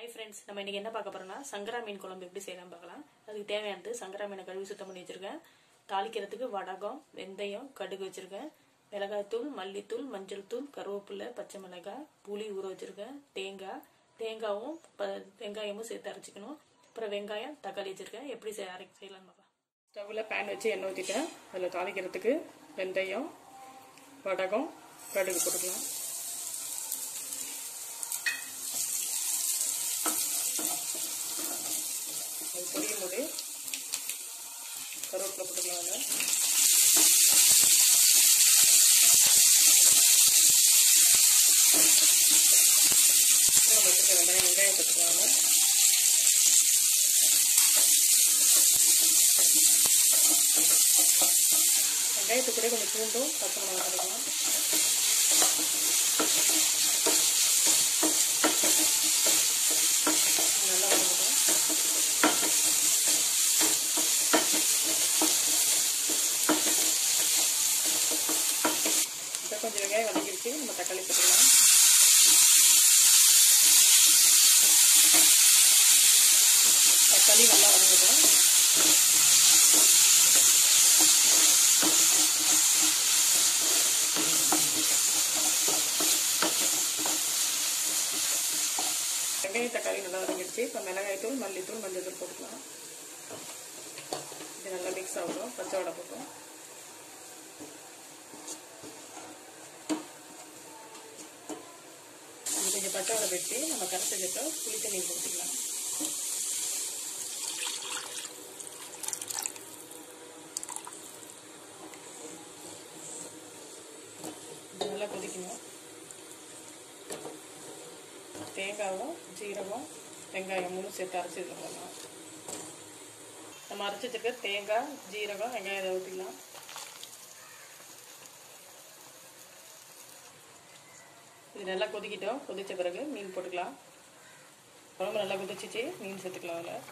hi friends நம்ம இன்னைக்கு என்ன பார்க்க போறோம்னா சங்கரா மீன் குழம்பு எப்படி செய்யலாம் பார்க்கலாம் அதுக்கு தேவையானது சங்கரா மீனை கழுவி சுத்தம் பண்ணி வச்சிருக்கேன் தாளிக்கிறதுக்கு வடகம் வெந்தயம் கடுகு வச்சிருக்கேன் மிளகாய்த்தூள் மல்லித்தூள் மஞ்சள் தூள் கருவேப்பிலை பச்சை மிளகாய் புளி ஊற வச்சிருக்கேன் தேங்காய் தேங்காவும் ப- வெங்காயமும் சேர்த்து அரைச்சிக்கணும் அப்புறம் வெங்காயம் தக்காளி வச்சிருக்கேன் எப்படி செய் அரை செய்யலாம் பார்க்கலாம் ஸ்டவ்வில் பேன் வச்சு எண்ணெய் ஊற்றிட்டேன் அதில் தாளிக்கிறதுக்கு வெந்தயம் வடகம் கடுகு போட்டுக்கலாம் அது பொரியும் போது கருவேப்பிலை போட்டுக்கலாம் அதில் நம்ம வச்சுருக்க வெங்காயம் வெங்காயம் போட்டுக்கலாம் அதில் வெங்காயத்து கூட கொஞ்சம் பூண்டும் பச்சை மிளகாய் போட்டுக்கலாம் நல்லா வதங்கட்டும் இப்போ கொஞ்சம் வெங்காயம் வதங்கிருச்சு நம்ம தக்காளி போட்டுக்கலாம் தக்காளி நல்லா வதங்கட்டும் வெங்காயம் தக்காளி நல்லா வதங்கிடுச்சு இப்போ மிளகாய்த்தூள் மல்லித்தூள் மஞ்சள் தூள் போட்டுக்கலாம் இது நல்லா மிக்ஸ் ஆகட்டும் பச்சை வடை போட்டோம் இது கொஞ்சம் பச்சை வடை வெட்டி நம்ம கரைச்சி வச்சுட்டோம் புளி தண்ணி ஊற்றிக்கலாம் இது நல்லா கொதிக்கணும் தேங்காவும் ஜீரகம் வெங்காயம் மூணு சேர்த்து அரைச்சி இதில் போடலாம் நம்ம அரைச்சி வச்சிருக்க தேங்காய் ஜீரகம் வெங்காயம் இதை ஊற்றிக்கலாம் இது நல்லா கொதிக்கிட்டோம் கொதிச்ச பிறகு மீன் போட்டுக்கலாம் குழம்பு நல்லா கொதிச்சிச்சு மீன் சேர்த்துக்கலாம் அதில்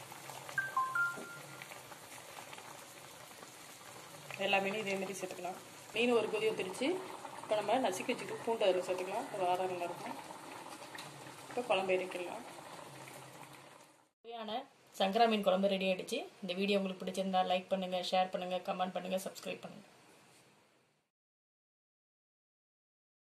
எல்லா மீனும் இதே மாதிரி சேர்த்துக்கலாம் மீன் ஒரு கொதி ஊற்றிடுச்சு இப்போ நம்ம நசுக்கி வச்சுட்டு பூண்டு அதில் சேர்த்துக்கலாம் ஒரு ஆறாம் நல்லா இருக்கும் இப்போ குழம்பு இறக்கிடலாம் சுவையான சங்கரா மீன் குழம்பு ரெடி ஆயிடுச்சு இந்த வீடியோ உங்களுக்கு பிடிச்சிருந்தா லைக் பண்ணுங்கள் ஷேர் பண்ணுங்கள் கமெண்ட் பண்ணுங்கள் சப்ஸ்கிரைப் பண்ணுங்கள்